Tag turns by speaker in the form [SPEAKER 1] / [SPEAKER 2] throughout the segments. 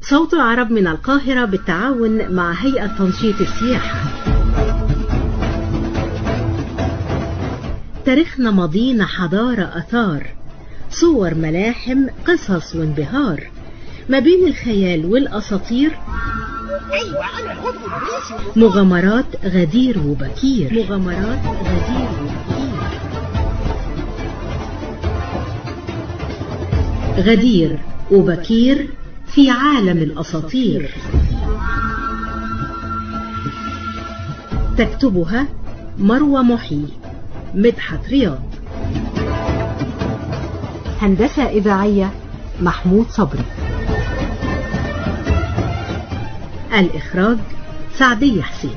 [SPEAKER 1] صوت العرب من القاهرة بالتعاون مع هيئة تنشيط السياحة تاريخنا ماضينا حضارة أثار صور ملاحم قصص وانبهار ما بين الخيال والأساطير مغامرات غدير وبكير مغامرات غدير وبكير غدير وبكير في عالم الأساطير تكتبها مروى محي مدحت رياض هندسة إذاعية محمود صبري الإخراج سعدية حسين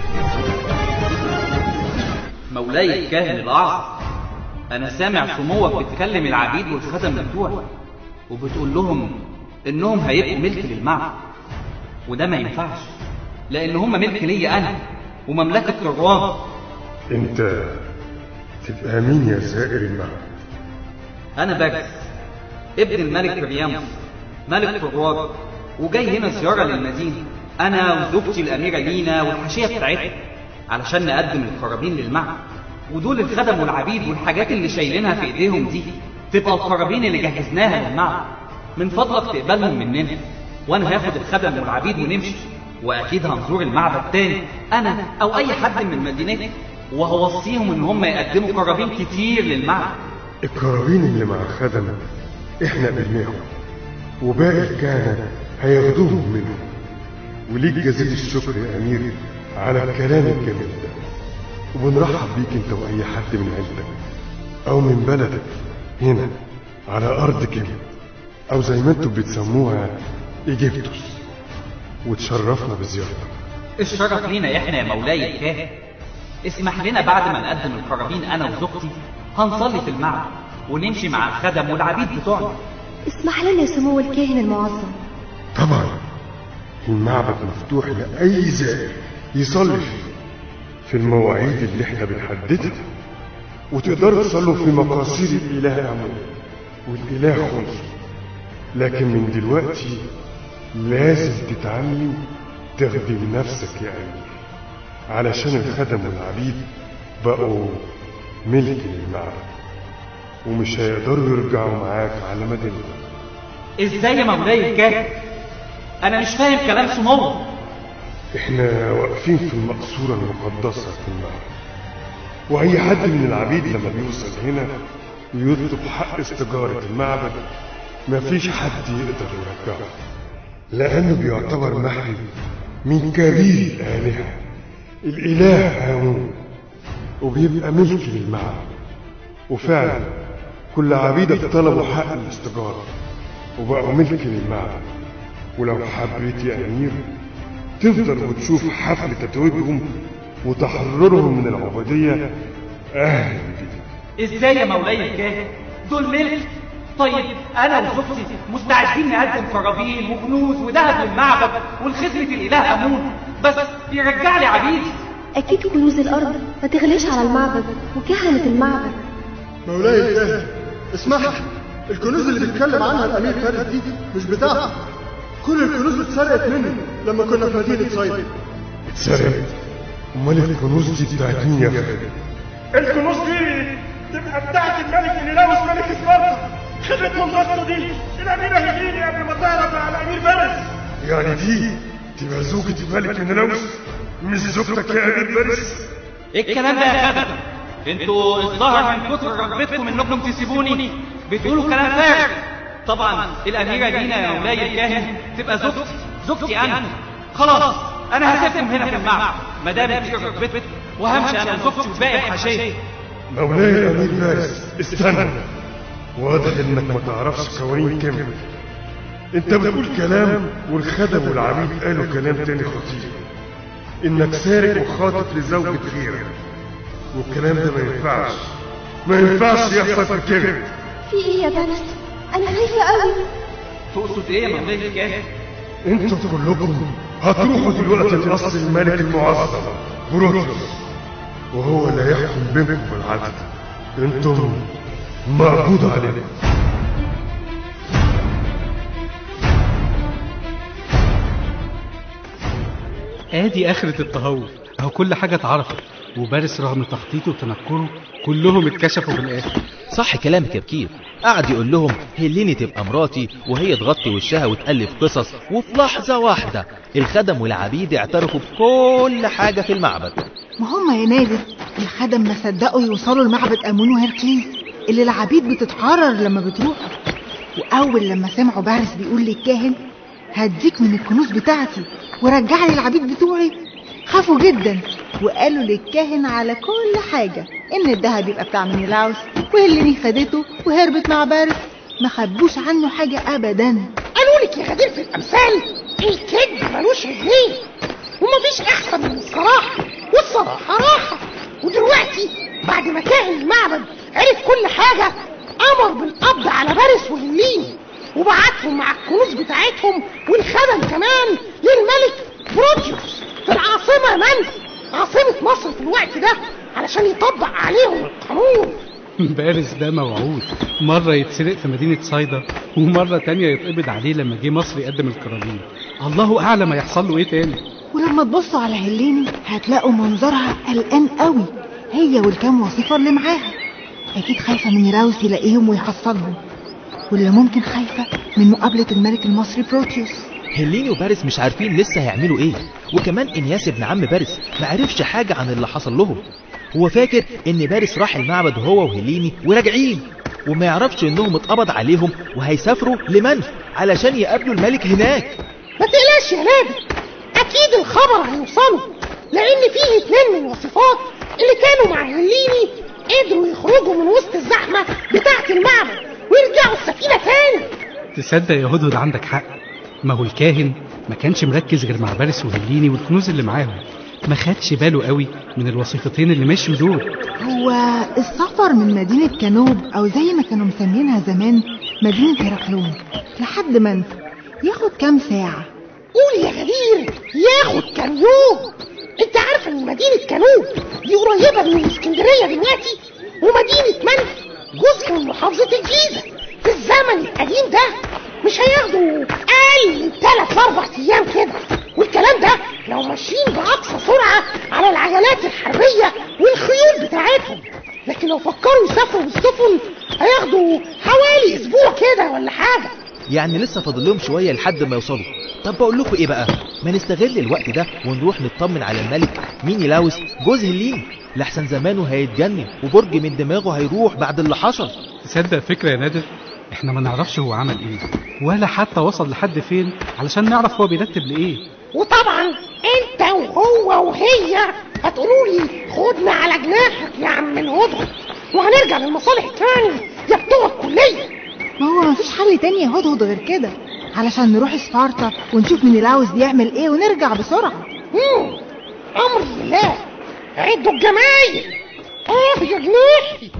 [SPEAKER 2] مولاي الكاهن الأعظم أنا سامع سموك بتكلم العبيد والخدم بتوعك وبتقول لهم إنهم هيبقوا ملك للمعبد وده ما ينفعش لأن هم ملك ليا أنا ومملكة الرواد
[SPEAKER 3] انت تبقى مين يا زائر المعبد
[SPEAKER 2] أنا باجس ابن الملك ريامس ملك الرواد وجاي هنا زيارة للمدينة أنا وزوجتي الأميرة لينا والحاشية بتاعتها علشان نقدم القرابين للمعبد ودول الخدم والعبيد والحاجات اللي شايلينها في ايديهم دي تبقى القرابين اللي جهزناها للمعبد من فضلك تقبلهم مننا وانا هاخد الخدم والعبيد ونمشي واكيد هنزور المعبد تاني انا او اي حد من مدينتي وهوصيهم ان هم يقدموا قرابين كتير للمعبد
[SPEAKER 3] القرابين اللي مع الخدم احنا قبلناهم وباقي الكهنة هياخدوهم منه وليك جزيل الشكر يا امير على الكلام الجميل ده وبنرحب بيك انت واي حد من عيلتك او من بلدك هنا على ارض كيميا او زي ما انتم بتسموها ايجيبتوس وتشرفنا بزيارتك
[SPEAKER 2] الشرف لينا احنا يا مولاي الكاهن اسمح لنا بعد ما نقدم القرابين انا وزوجتي هنصلي في المعبد ونمشي مع الخدم والعبيد بتوعنا
[SPEAKER 4] اسمح لنا يا سمو الكاهن المعظم
[SPEAKER 3] طبعا المعبد مفتوح لأي زائر يصلي فيه في المواعيد اللي احنا بنحددها وتقدروا تصلوا في مقاصير الإله أمون والإله خنص لكن من دلوقتي لازم تتعلم تخدم نفسك يا أمير علشان الخدم والعبيد بقوا ملك للمعبد ومش هيقدروا يرجعوا معاك على مدينتك
[SPEAKER 2] ازاي يا مولاي الكاهن انا مش فاهم كلام سمو
[SPEAKER 3] احنا واقفين في المقصورة المقدسة في المعبد واي حد من العبيد لما بيوصل هنا ويطلب حق استجارة المعبد مفيش حد يقدر يرجعه لانه بيعتبر محل من كبير الالهة الاله امون وبيبقى ملك للمعبد وفعلا كل عبيدك طلبوا حق الاستجارة وبقوا ملك للمعبد ولو حبيت يا أمير تفضل وتشوف حفل تتويجهم وتحررهم من العبودية أهلا بيك
[SPEAKER 2] ازاي يا مولاي الكاهن دول ملك طيب انا وزوجتي مستعدين نقدم قرابين وكنوز وذهب للمعبد والخدمة الاله امون بس يرجع لي عبيدي
[SPEAKER 4] أكيد كنوز الأرض ما تغليش على المعبد وكهنة المعبد
[SPEAKER 5] مولاي الكاهن اسمح لي الكنوز اللي بيتكلم عنها الامير فارس دي مش بتاعته كل الكنوز اتسرقت مني لما كنا في مدينه صيدا
[SPEAKER 3] اتسرقت امال الكنوز دي بتاعت مين يا فارس
[SPEAKER 6] الكنوز دي تبقى بتاعت الملك نيلاوس ملك سبارتا خدمة منطقته دي الأميرة هديني قبل ما تعرف على الأمير فارس
[SPEAKER 3] يعني دي تبقى زوجة الملك نيلاوس مش زوجتك يا امير فارس
[SPEAKER 2] ايه الكلام ده يا خدم انتوا الظاهر من كتر رغبتكم انكم تسيبوني بتقولوا كلام فارغ طبعا الاميره دينا يا مولاي الكاهن تبقى زوجتي زوجتي انا خلاص انا هسيبكم هنا في المعبد ما دام دي رغبتكم وهمشي انا وزوجتي وباقي الحاشيه
[SPEAKER 3] مولاي الامير فارس استنى واضح انك ما تعرفش قوانين كامل انت بتقول كلام والخدم والعبيد قالوا كلام تاني خطير انك سارق وخاطف لزوجة غيرك والكلام ده ما ينفعش ما ينفعش يحصل في كده
[SPEAKER 4] في إيه يا بنت أنا خايفة قوي
[SPEAKER 2] تقصد ايه يا مولاي الكاهن
[SPEAKER 3] انتوا كلكم هتروحوا دلوقتي لقصر الملك المعظم بروتوس وهو اللي هيحكم بينكم بالعدل انتم مقبوض عليكم
[SPEAKER 7] ادي اخرة التهور اهو كل حاجة اتعرفت وبارس رغم تخطيطه وتنكره كلهم اتكشفوا في الاخر
[SPEAKER 8] صح كلامك يا بكير قعد يقول لهم هليني تبقى مراتي وهي تغطي وشها وتألف قصص وفي لحظة واحدة الخدم والعبيد اعترفوا بكل حاجة في المعبد
[SPEAKER 9] ما هم يا نادر الخدم ما صدقوا يوصلوا لمعبد امون وهركليس اللي العبيد بتتحرر لما بتروحوا واول لما سمعوا بارس بيقول للكاهن هديك من الكنوز بتاعتي ورجع لي العبيد بتوعي خافوا جدا وقالوا للكاهن على كل حاجة ان الذهب يبقى بتاع منيلاوس وهليني خدته وهربت مع بارس ما خبوش عنه حاجة ابدا
[SPEAKER 10] قالوا لك يا غدير في الامثال الكذب ملوش رجلين ومفيش احسن من الصراحه والصراحه راحه ودلوقتي بعد ما كاهن المعبد عرف كل حاجه امر بالقبض على بارس وهليني وبعتهم مع الكنوز بتاعتهم والخدم كمان للملك بروتيوس في العاصمه منف عاصمه مصر في الوقت ده علشان يطبق عليهم القانون
[SPEAKER 7] بارس ده موعود مرة يتسرق في مدينة صيدا ومرة تانية يتقبض عليه لما جه مصر يقدم الكرامين الله أعلم هيحصل له إيه تاني
[SPEAKER 9] ولما تبصوا على هليني هتلاقوا منظرها قلقان قوي هي والكام وظيفة اللي معاها أكيد خايفة من راوس يلاقيهم ويحصلهم واللي ممكن خايفة من مقابلة الملك المصري بروتيوس
[SPEAKER 8] هليني وبارس مش عارفين لسه هيعملوا ايه وكمان انياس ابن عم بارس ما عرفش حاجة عن اللي حصل لهم هو فاكر ان بارس راح المعبد هو وهليني وراجعين وما يعرفش انهم اتقبض عليهم وهيسافروا لمنف علشان يقابلوا الملك هناك
[SPEAKER 10] ما تقلقش يا نادر اكيد الخبر هيوصله لان فيه اتنين من الوصفات اللي كانوا مع هليني قدروا يخرجوا من وسط الزحمه بتاعه المعبد ويرجعوا السفينه تاني
[SPEAKER 7] تصدق يا هدهد عندك حق ما هو الكاهن ما كانش مركز غير مع بارس وهليني والكنوز اللي معاهم ما خدش باله قوي من الوصفتين اللي مشوا دول
[SPEAKER 9] هو السفر من مدينة كانوب أو زي ما كانوا مسمينها زمان مدينة هرقلون لحد منف ياخد كام ساعة
[SPEAKER 10] قول يا غدير ياخد كام يوم انت عارف ان مدينة كانوب دي قريبة من الاسكندرية دلوقتي ومدينة منف جزء من محافظة الجيزة في الزمن القديم ده مش هياخدوا اقل من ثلاث اربع ايام كده والكلام ده لو ماشيين باقصى سرعة على العجلات الحربية والخيول بتاعتهم لكن لو فكروا يسافروا بالسفن هياخدوا حوالي اسبوع كده ولا حاجة
[SPEAKER 8] يعني لسه فاضل لهم شوية لحد ما يوصلوا طب بقول لكم ايه بقى ما نستغل الوقت ده ونروح نطمن على الملك مينيلاوس جوز هلين لحسن زمانه هيتجنن وبرج من دماغه هيروح بعد اللي حصل
[SPEAKER 7] تصدق فكرة يا نادر احنا ما نعرفش هو عمل ايه ولا حتى وصل لحد فين علشان نعرف هو بيرتب لايه
[SPEAKER 10] وطبعا انت وهو وهي هتقولوا لي خدنا على جناحك يا عم الهدهد وهنرجع للمصالح تاني يا بتوع الكلية
[SPEAKER 9] ما هو مفيش حل تاني يا هدهد غير كده علشان نروح سبارتا ونشوف مينيلاوس بيعمل ايه ونرجع بسرعة
[SPEAKER 10] مم. امر الله عدوا الجمايل اه يا جناحي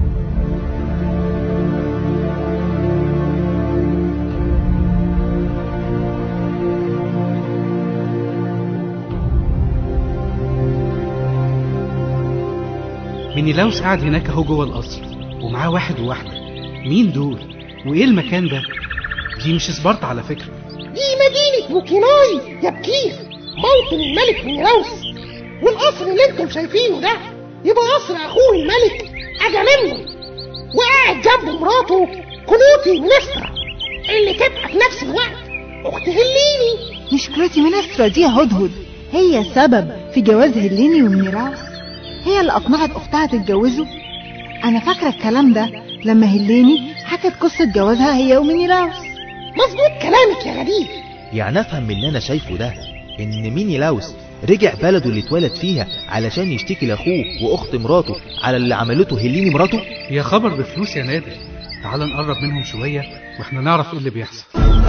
[SPEAKER 7] مينيلاوس قاعد هناك اهو جوه القصر ومعاه واحد وواحدة مين دول وايه المكان ده دي مش سبارتا على فكرة
[SPEAKER 10] دي مدينة موكيناي يا بكير موطن الملك ميراوس والقصر اللي انتم شايفينه ده يبقى قصر اخوه الملك اجامemnon وقاعد جنب مراته كلوتي منسترا اللي تبقى في نفس الوقت اخت هليني
[SPEAKER 9] مش كلوتي منسترا دي يا هدهد هي السبب في جواز هليني وميراوس هي اللي اقنعت اختها تتجوزه انا فاكره الكلام ده لما هليني حكت قصه جوازها هي ومينيلاوس
[SPEAKER 10] مظبوط كلامك يا غريب
[SPEAKER 8] يعني افهم من اللي انا شايفه ده ان مينيلاوس رجع بلده اللي اتولد فيها علشان يشتكي لاخوه واخت مراته على اللي عملته هليني مراته
[SPEAKER 7] يا خبر بفلوس يا نادر تعال نقرب منهم شوية واحنا نعرف ايه اللي بيحصل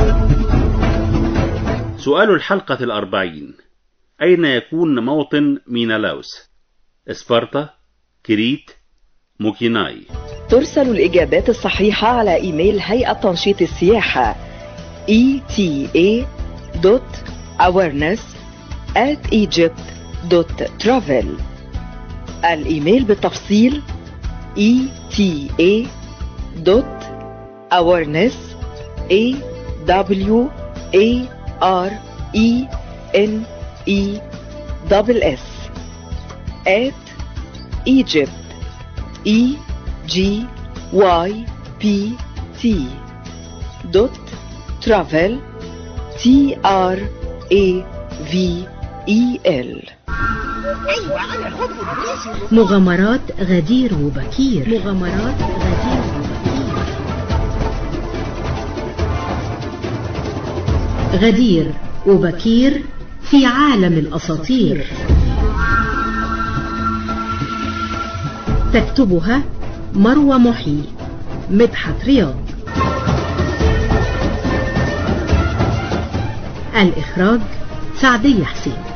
[SPEAKER 11] سؤال الحلقة الأربعين أين يكون موطن مينالاوس؟ إسبارتا، كريت، موكيناي
[SPEAKER 12] ترسل الإجابات الصحيحة على إيميل هيئة تنشيط السياحة eta.awareness at egypt.travel الإيميل بالتفصيل eta.awareness a w a r e n E double S at Egypt E G Y P T dot travel T R A V E L
[SPEAKER 10] ايوه انا الهدهد الاسود
[SPEAKER 1] مغامرات غدير وبكير مغامرات غدير وبكير غدير وبكير في عالم الأساطير تكتبها مروى محي مدحت رياض الإخراج سعدية حسين